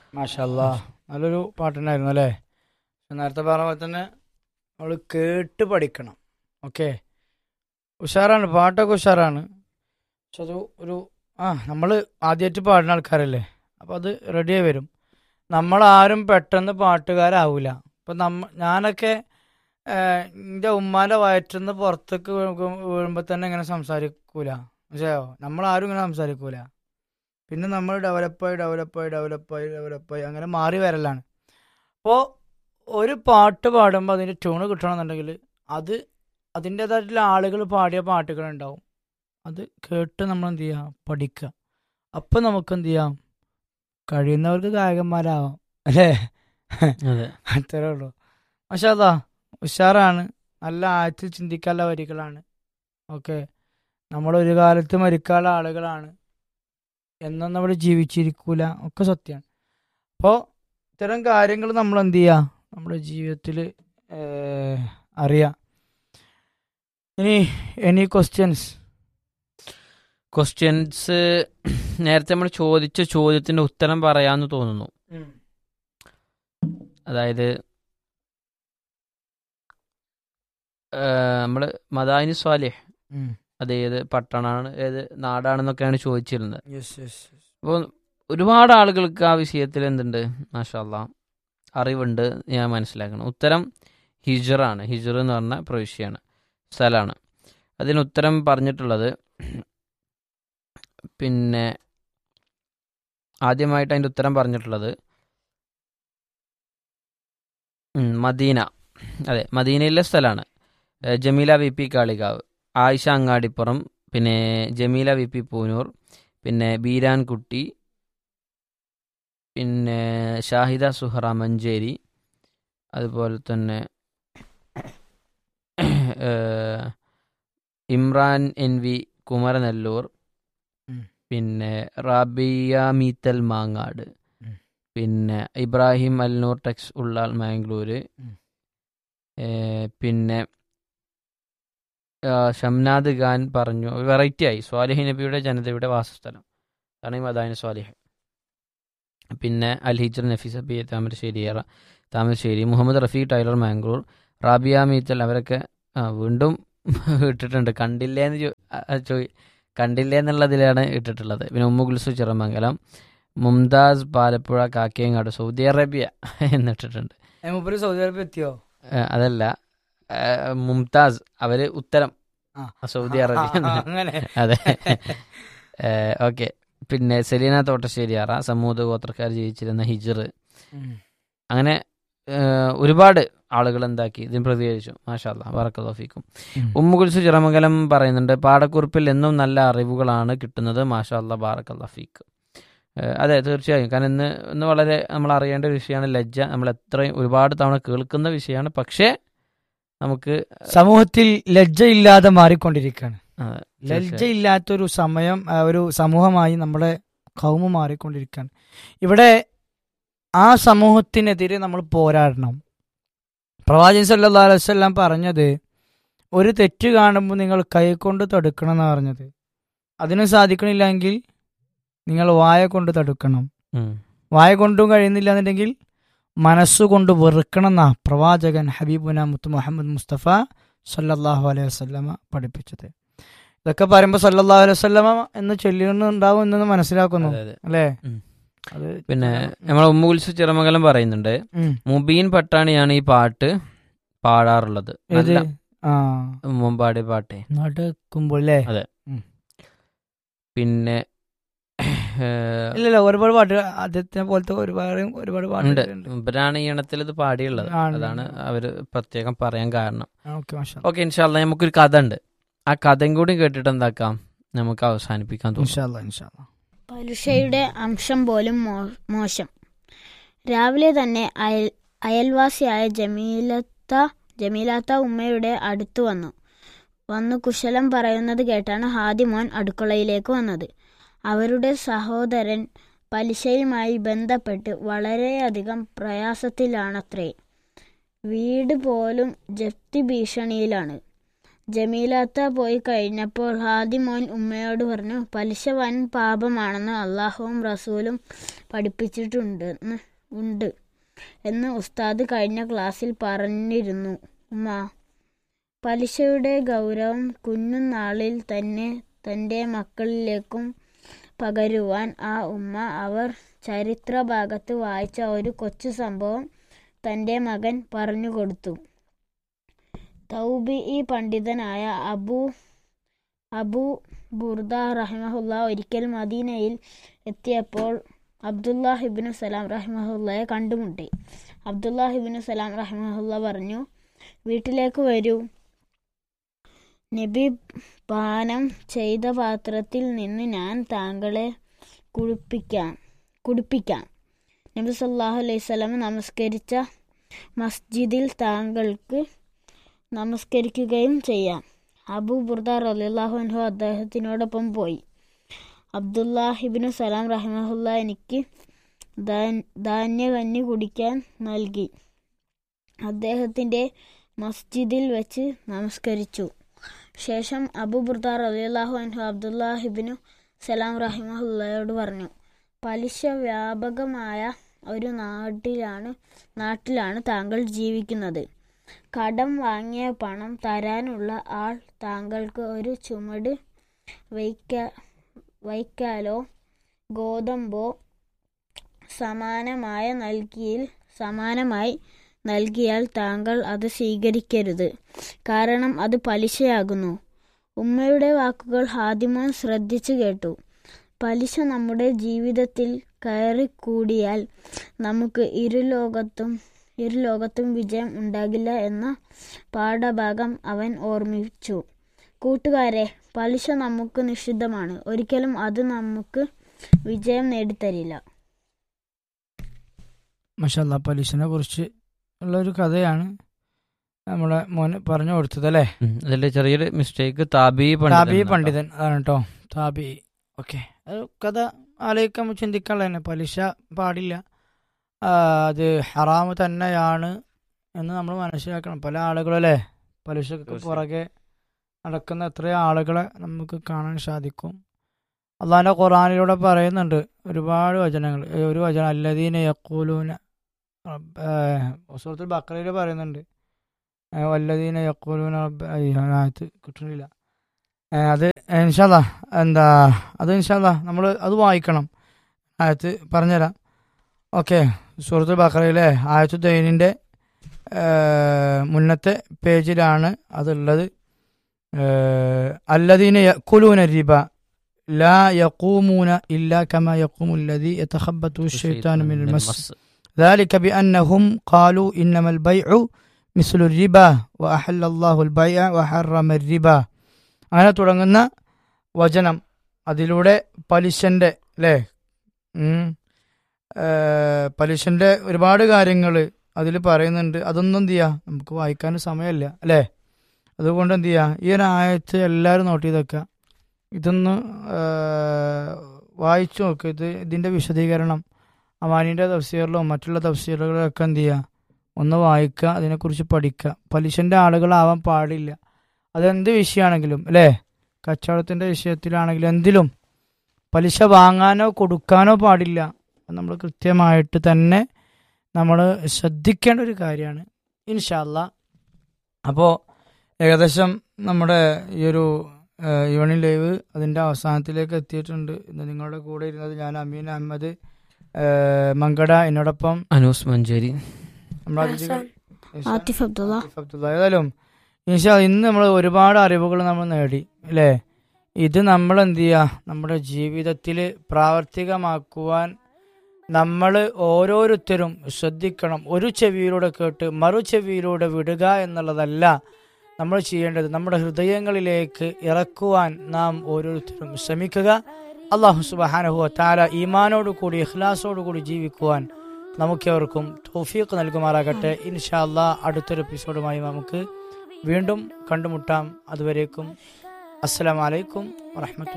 മാഷല്ല നല്ലൊരു പാട്ടുണ്ടായിരുന്നു അല്ലേ നേരത്തെ പറഞ്ഞ പോലെ തന്നെ നമ്മൾ കേട്ട് പഠിക്കണം ഓക്കെ ഉഷാറാണ് പാട്ടൊക്കെ ഉഷാറാണ് പക്ഷെ അത് ഒരു ആ നമ്മൾ ആദ്യമായിട്ട് പാടുന്ന ആൾക്കാരല്ലേ അപ്പോൾ അത് റെഡിയായി വരും നമ്മളാരും പെട്ടെന്ന് പാട്ടുകാരാവൂല ഇപ്പം നമ്മ ഞാനൊക്കെ എൻ്റെ ഉമ്മാൻ്റെ വയറ്റിന്ന് പുറത്തേക്ക് വീഴുമ്പോൾ തന്നെ ഇങ്ങനെ സംസാരിക്കൂല മനസ്സിലായോ നമ്മളാരും ഇങ്ങനെ സംസാരിക്കൂല പിന്നെ നമ്മൾ ഡെവലപ്പായി ഡെവലപ്പായി ഡെവലപ്പായി ഡെവലപ്പായി അങ്ങനെ മാറി വരലാണ് അപ്പോൾ ഒരു പാട്ട് പാടുമ്പോൾ അതിൻ്റെ ട്യൂണ് കിട്ടണമെന്നുണ്ടെങ്കിൽ അത് അതിൻ്റേതായിട്ടുള്ള ആളുകൾ പാടിയ പാട്ടുകളുണ്ടാവും അത് കേട്ട് നമ്മൾ എന്ത് ചെയ്യുക പഠിക്കുക അപ്പം നമുക്ക് എന്ത് ചെയ്യാം കഴിയുന്നവർക്ക് ഗായകന്മാരാവാം അല്ലേ അതെ അത്രേ ഉള്ളൂ പക്ഷെ അതാ ഉഷാറാണ് നല്ല ആഴത്തിൽ ചിന്തിക്കാനുള്ള വരികളാണ് ഓക്കെ നമ്മൾ ഒരു കാലത്ത് മരിക്കാനുള്ള ആളുകളാണ് എന്നും നമ്മൾ ജീവിച്ചിരിക്കൂല ഒക്കെ സത്യമാണ് അപ്പോൾ ഇത്തരം കാര്യങ്ങൾ നമ്മൾ എന്ത് ചെയ്യുക നമ്മുടെ ജീവിതത്തിൽ അറിയാം ഇനി എനി ക്വസ്റ്റ്യൻസ് ക്വസ്റ്റ്യൻസ് നേരത്തെ നമ്മൾ ചോദിച്ച ചോദ്യത്തിന്റെ ഉത്തരം പറയാന്ന് തോന്നുന്നു അതായത് നമ്മൾ മദാനി സ്വാലിഹ് അത് ഏത് പട്ടണമാണ് ഏത് നാടാണെന്നൊക്കെയാണ് ചോദിച്ചിരുന്നത് യെസ് യെസ് അപ്പോൾ ഒരുപാട് ആളുകൾക്ക് ആ വിഷയത്തിൽ എന്തുണ്ട് മാഷാല്ല അറിവുണ്ട് ഞാൻ മനസ്സിലാക്കണം ഉത്തരം ഹിജറാണ് ഹിജർ എന്ന് പറഞ്ഞ പ്രവിശ്യയാണ് സ്ഥലമാണ് അതിന് ഉത്തരം പറഞ്ഞിട്ടുള്ളത് പിന്നെ ആദ്യമായിട്ട് അതിൻ്റെ ഉത്തരം പറഞ്ഞിട്ടുള്ളത് ഉം, മദീന അതെ മദീനയിലെ സ്ഥലമാണ് ഏ, ജമീല വി പി കാളികാവ് ആയിഷ അങ്ങാടിപ്പുറം പിന്നെ ജമീല വി പി പൂനൂർ പിന്നെ ബീരാൻകുട്ടി പിന്നെ ഷാഹിദ സുഹറ മഞ്ചേരി അതുപോലെ തന്നെ ഏഹ്, ഇമ്രാൻ എൻ വി കുമരനെല്ലൂർ ഉം. പിന്നെ റാബിയ മീത്തൽ മാങ്ങാട് ഉം. പിന്നെ ഇബ്രാഹിം അൽനൂർ ടെക്സ് ഉള്ളാൾ മാംഗ്ലൂര് ഉം. ഏഹ്, പിന്നെ ആ, ഷംനാദ് ഖാൻ പറഞ്ഞു വെറൈറ്റി ആയി സ്വാലിഹ് നബിയുടെ ജനതയുടെ വാസസ്ഥലം അതാണ് ഈ മദാനി സ്വാലിഹ് പിന്നെ അൽ ഹിജർ നഫീസ ബി എ താമരശ്ശേരി ഏറ താമരശ്ശേരി മുഹമ്മദ് റഫീ ടൈലർ മാംഗ്ലൂർ റാബിയ മീത്തൽ അവരൊക്കെ ആ, വീണ്ടും ഇട്ടിട്ടുണ്ട് കണ്ടില്ലേ എന്ന് ചോ- ആ, ആ, ചോയ് കണ്ടില്ലേ എന്നുള്ളതിലാണ് ഇട്ടിട്ടുള്ളത് പിന്നെ ഉമ്മുഗുൽസു ചിറമംഗലം മുംതാസ് പാലപ്പുഴ കാക്കയങ്ങാട് സൗദി അറേബ്യ എന്നിട്ടിട്ടുണ്ട് മൂപ്പര് സൗദി അറേബ്യ എത്തിയോ ഏ, അതല്ല ഏ, മുംതാസ് അവര് ഉത്തരം ആ. സൗദി ആ, അറേബ്യ ആ, അങ്ങനെ അതെ ഓക്കെ പിന്നെ സെലീന തോട്ടശ്ശേരിയാറ സമൂഹ ഗോത്രക്കാർ ജീവിച്ചിരുന്ന ഹിജർ ഉം. അങ്ങനെ ഏ, ഒരുപാട് ആളുകൾ എന്താക്കി ഇതിന് പ്രതികരിച്ചു മാഷാല്ല വറക്കലോഫിക്കും ഉം. ഉമ്മുകുൽസ് ചിറമംഗലം പറയുന്നുണ്ട് പാടക്കുറിപ്പിൽ എന്നും നല്ല അറിവുകളാണ് കിട്ടുന്നത് മാഷാല്ല ബാറക്കല്ലാഫീക്ക് അതെ തീർച്ചയായും കാരണം ഇന്ന് ഇന്ന് വളരെ നമ്മൾ അറിയേണ്ട ഒരു വിഷയമാണ് ലജ്ജ നമ്മൾ എത്രയും ഒരുപാട് തവണ കേൾക്കുന്ന വിഷയമാണ് പക്ഷേ നമുക്ക് സമൂഹത്തിൽ ലജ്ജയില്ലാതെ മാറിക്കൊണ്ടിരിക്കുകയാണ് ആ, ലജ്ജയില്ലാത്തൊരു സമയം ആ, ഒരു സമൂഹമായി നമ്മുടെ കൗമ മാറിക്കൊണ്ടിരിക്കുകയാണ് ഇവിടെ ആ സമൂഹത്തിനെതിരെ നമ്മൾ പോരാടണം പ്രവാചകൻ സല്ലല്ലാഹു അലൈഹി വസല്ലം പറഞ്ഞത് ഒരു തെറ്റ് കാണുമ്പോൾ നിങ്ങൾ കൈകൊണ്ട് തടുക്കണം എന്നാണ് പറഞ്ഞത് അതിന് സാധിക്കണില്ലെങ്കിൽ നിങ്ങൾ വായ കൊണ്ട് തടുക്കണം ഉം. വായ കൊണ്ടും കഴിയുന്നില്ല എന്നുണ്ടെങ്കിൽ മനസ്സുകൊണ്ട് വെറുക്കണം എന്നാ പ്രവാചകൻ ഹബീബുന മുത്ത് മുഹമ്മദ് മുസ്തഫ സല്ലല്ലാഹു അലൈഹി വസല്ലമ പഠിപ്പിച്ചത് ഇതൊക്കെ പറയുമ്പോൾ സല്ലല്ലാഹു അലൈഹി വസല്ലമ എന്ന് ചൊല്ലിയുണ്ടാവും എന്ന് മനസ്സിലാക്കുന്നു അതെ, അതെ. അല്ലേ ഉം. അത് പിന്നെ നമ്മൾ ഉമ്മുകുൽസ് ചിറമംഗലം പറയുന്നുണ്ട് ഉം. മുബീൻ പട്ടാണിയാണ് ഈ പാട്ട് പാടാറുള്ളത് ഏത് നല്ല ആ മുമ്പാടിയ പാട്ടേ നടക്കുമ്പോൾ അല്ലേ പിന്നെ ഏഹ്, ഇല്ലല്ല ഒരുപാട് പാട്ട് അദ്ദേഹത്തിനെ പോലത്തെ ഒരുപാട് ഒരുപാട് ഉണ്ട് പാട്ടുകളുണ്ട് ഇവരാണ് ഈ ഇണത്തിൽ ഇത് പാടിയുള്ളത് ആണ്. അതാണ് അവര് പ്രത്യേകം പറയാൻ കാരണം ഓക്കെ മാഷാ ഓക്കെ ഇൻഷാല്ല നമുക്കൊരു കഥ ഉണ്ട് ആ കഥയും കൂടി കേട്ടിട്ട് എന്താക്കാം നമുക്ക് അവസാനിപ്പിക്കാൻ തോന്നും ഇൻഷാല്ലാ ഇൻഷാല്ലാ പലുഷയുടെ അംശം പോലും മോ- മോശം രാവിലെ തന്നെ അയൽ അയൽവാസിയായ ജമീലത്ത ജമീലാത്ത ഉമ്മയുടെ അടുത്ത് വന്നു വന്നു കുശലം പറയുന്നത് കേട്ടാണ് ഹാദിമോൻ അടുക്കളയിലേക്ക് വന്നത് അവരുടെ സഹോദരൻ പലിശയുമായി ബന്ധപ്പെട്ട് വളരെയധികം പ്രയാസത്തിലാണത്രേ വീട് പോലും ജപ്തി ഭീഷണിയിലാണ് ജമീലാത്ത പോയി കഴിഞ്ഞപ്പോൾ ഹാദിമോൻ ഉമ്മയോട് പറഞ്ഞു പലിശ വൻ പാപമാണെന്ന് അള്ളാഹുവും റസൂലും പഠിപ്പിച്ചിട്ടുണ്ട് ഉണ്ട് എന്ന് ഉസ്താദ് കഴിഞ്ഞ ക്ലാസ്സിൽ പറഞ്ഞിരുന്നു ഉമ്മ പലിശയുടെ ഗൗരവം കുഞ്ഞുനാളിൽ തന്നെ തൻ്റെ മക്കളിലേക്കും പകരുവാൻ ആ ഉമ്മ അവർ ചരിത്ര ഭാഗത്ത് വായിച്ച ഒരു കൊച്ചു സംഭവം തൻ്റെ മകൻ പറഞ്ഞു കൊടുത്തു തൗബി ഈ പണ്ഡിതനായ അബു അബു ബുർദ റഹിമഹുല്ല ഒരിക്കൽ മദീനയിൽ എത്തിയപ്പോൾ അബ്ദുല്ലാഹിബിനു സലാം റഹിമഹുല്ലയെ കണ്ടുമുട്ടി അബ്ദുല്ലാഹിബിനു സലാം റഹിമഹുല്ല പറഞ്ഞു വീട്ടിലേക്ക് വരൂ നബി പാനം ചെയ്ത പാത്രത്തിൽ നിന്ന് ഞാൻ താങ്കളെ കുളിപ്പിക്കാം കുടിപ്പിക്കാം നബി സല്ലാഹു അലൈഹി സ്വലം നമസ്കരിച്ച മസ്ജിദിൽ താങ്കൾക്ക് നമസ്കരിക്കുകയും ചെയ്യാം അബൂ ബുർദ റലിള്ളാഹു അൻഹു അദ്ദേഹത്തിനോടൊപ്പം പോയി അബ്ദുല്ലാഹിബിനു സലാം റഹിമഹുല്ല എനിക്ക് ധാന്യകഞ്ഞി കുടിക്കാൻ നൽകി അദ്ദേഹത്തിൻ്റെ മസ്ജിദിൽ വെച്ച് നമസ്കരിച്ചു ശേഷം അബു ബുർദ റലിയല്ലാഹു അൻഹു അബ്ദുല്ലാഹിബിനു സലാം റഹിമഹുല്ലയോട് പറഞ്ഞു പലിശ വ്യാപകമായ ഒരു നാട്ടിലാണ് നാട്ടിലാണ് താങ്കൾ ജീവിക്കുന്നത് കടം വാങ്ങിയ പണം തരാനുള്ള ആൾ താങ്കൾക്ക് ഒരു ചുമട് വയ്ക്ക വൈക്കാലോ ഗോതമ്പോ സമാനമായ നൽകിയിൽ സമാനമായി നൽകിയാൽ താങ്കൾ അത് സ്വീകരിക്കരുത് കാരണം അത് പലിശയാകുന്നു ഉമ്മയുടെ വാക്കുകൾ ഹാദിമോൻ ശ്രദ്ധിച്ചു കേട്ടു പലിശ നമ്മുടെ ജീവിതത്തിൽ കയറിക്കൂടിയാൽ നമുക്ക് ഇരുലോകത്തും ഇരുലോകത്തും വിജയം ഉണ്ടാകില്ല എന്ന പാഠഭാഗം അവൻ ഓർമ്മിച്ചു കൂട്ടുകാരെ പലിശ നമുക്ക് നിഷിദ്ധമാണ് ഒരിക്കലും അത് നമുക്ക് വിജയം നേടിത്തരില്ല മഷല്ല പലിശനെ കുറിച്ച് ഉള്ള ഒരു കഥയാണ് നമ്മുടെ മോന് പറഞ്ഞു കൊടുത്തത് അല്ലേ അതിൽ ചെറിയൊരു മിസ്റ്റേക്ക് താബി താബി പണ്ഡിതൻ പണ്ഡിതൻ അതാണ് കേട്ടോ താബി ഓക്കെ അത് കഥ ആലോചിക്കാൻ ചിന്തിക്കാനുള്ള തന്നെ പലിശ പാടില്ല ആ, അത് ഹറാമ് തന്നെയാണ് എന്ന് നമ്മൾ മനസ്സിലാക്കണം പല ആളുകളല്ലേ പലിശക്ക് തീർച്ചയായും. പുറകെ നടക്കുന്ന എത്രയോ ആളുകളെ നമുക്ക് കാണാൻ സാധിക്കും അള്ളാഹിന്റെ ഖുറാനിലൂടെ പറയുന്നുണ്ട് ഒരുപാട് വചനങ്ങൾ ഏ, ഒരു വചനം അല്ലദീന യക്കൂലൂന സുഹൃത്തുൽ ബക്രയിൽ പറയുന്നുണ്ട് ഏ, വല്ലദീന യക്കൂലൂന റബ്ബ അയ്യോ, ആയത്ത് കിട്ടുന്നില്ല ഏ, അത് ഇൻഷാല്ല എന്താ അത് ഇൻഷാല്ല നമ്മൾ അത് വായിക്കണം ആയത്ത് പറഞ്ഞുതരാം ഓക്കെ സുഹൃത്തുൽ ബക്രയിലെ ആയത്തു ദൈനിൻ്റെ മുന്നത്തെ പേജിലാണ് അതുള്ളത് അല്ലദീന യക്കുലൂന റിബ ലാ യഖൂമൂന ഇല്ലാ കമാ യഖൂമുല്ലദീ യതഖബ്ബതു الشيطان من المس ذلك بأنهم قالوا إنما البيع مثل الربا وأحل الله البيع وحرم الربا അങ്ങനെ തുടങ്ങുന്ന വചനം അതിലൂടെ പലിശന്റെ അല്ലേ ഉം, ഏർ, പലിശന്റെ ഒരുപാട് കാര്യങ്ങൾ അതിൽ പറയുന്നുണ്ട് അതൊന്നും എന്ത് ചെയ്യുക നമുക്ക് വായിക്കാൻ സമയമല്ല അല്ലേ അതുകൊണ്ട് എന്ത് ചെയ്യുക ഈ ഒരു ആയത്ത് എല്ലാവരും നോട്ട് ചെയ്ത് വെക്കുക ഇതൊന്ന് ഏർ, വായിച്ചു നോക്ക് ഇത് ഇതിന്റെ വിശദീകരണം അമാനിന്റെ തഫ്സീറിലോ മറ്റുള്ള തഫ്സീറുകളിലൊക്കെ എന്ത് ചെയ്യുക ഒന്ന് വായിക്കുക അതിനെക്കുറിച്ച് പഠിക്കുക പലിശന്റെ ആളുകളാവാൻ പാടില്ല അതെന്ത് വിഷയമാണെങ്കിലും അല്ലേ കച്ചവടത്തിന്റെ വിഷയത്തിലാണെങ്കിലും എന്തിലും പലിശ വാങ്ങാനോ കൊടുക്കാനോ പാടില്ല നമ്മൾ കൃത്യമായിട്ട് തന്നെ നമ്മൾ ശ്രദ്ധിക്കേണ്ട ഒരു കാര്യമാണ് ഇൻഷാല്ല അപ്പോൾ ഏകദേശം നമ്മുടെ ഈ ഒരു ഈവനിങ് ലൈവ് അതിൻ്റെ അവസാനത്തിലേക്ക് എത്തിയിട്ടുണ്ട് ഇന്ന് നിങ്ങളുടെ കൂടെ ഇരുന്നത് ഞാൻ അമീൻ അഹമ്മദ് ഏഹ് മങ്കട എന്നോടൊപ്പം അനൂസ് മഞ്ചേരി നമ്മുടെ അതിഥികൾ ആത്തിഫ് അബ്ദുള്ള ആസിഫ് അബ്ദുള്ള ഏതായാലും ഇൻഷാ ഇന്ന് നമ്മൾ ഒരുപാട് അറിവുകൾ നമ്മൾ നേടി അല്ലേ ഇത് നമ്മൾ എന്ത് ചെയ്യുക നമ്മുടെ ജീവിതത്തിൽ പ്രാവർത്തികമാക്കുവാൻ നമ്മൾ ഓരോരുത്തരും ശ്രദ്ധിക്കണം ഒരു ചെവിയിലൂടെ കേട്ട് മറു ചെവിയിലൂടെ വിടുക എന്നുള്ളതല്ല നമ്മൾ ചെയ്യേണ്ടത് നമ്മുടെ ഹൃദയങ്ങളിലേക്ക് ഇറക്കുവാൻ നാം ഓരോരുത്തരും ശ്രമിക്കുക അള്ളാഹു സുബാനഹു താല ഈമാനോട് കൂടി ഇഖ്ലാസോട് കൂടി ജീവിക്കുവാൻ നമുക്കേവർക്കും തൗഫീഖ് നൽകുമാറാകട്ടെ ഇൻഷാ അല്ലാ അടുത്തൊരു എപ്പിസോഡുമായി നമുക്ക് വീണ്ടും കണ്ടുമുട്ടാം അതുവരേക്കും അസ്സലാമലൈക്കും വറഹമത്തുള്ള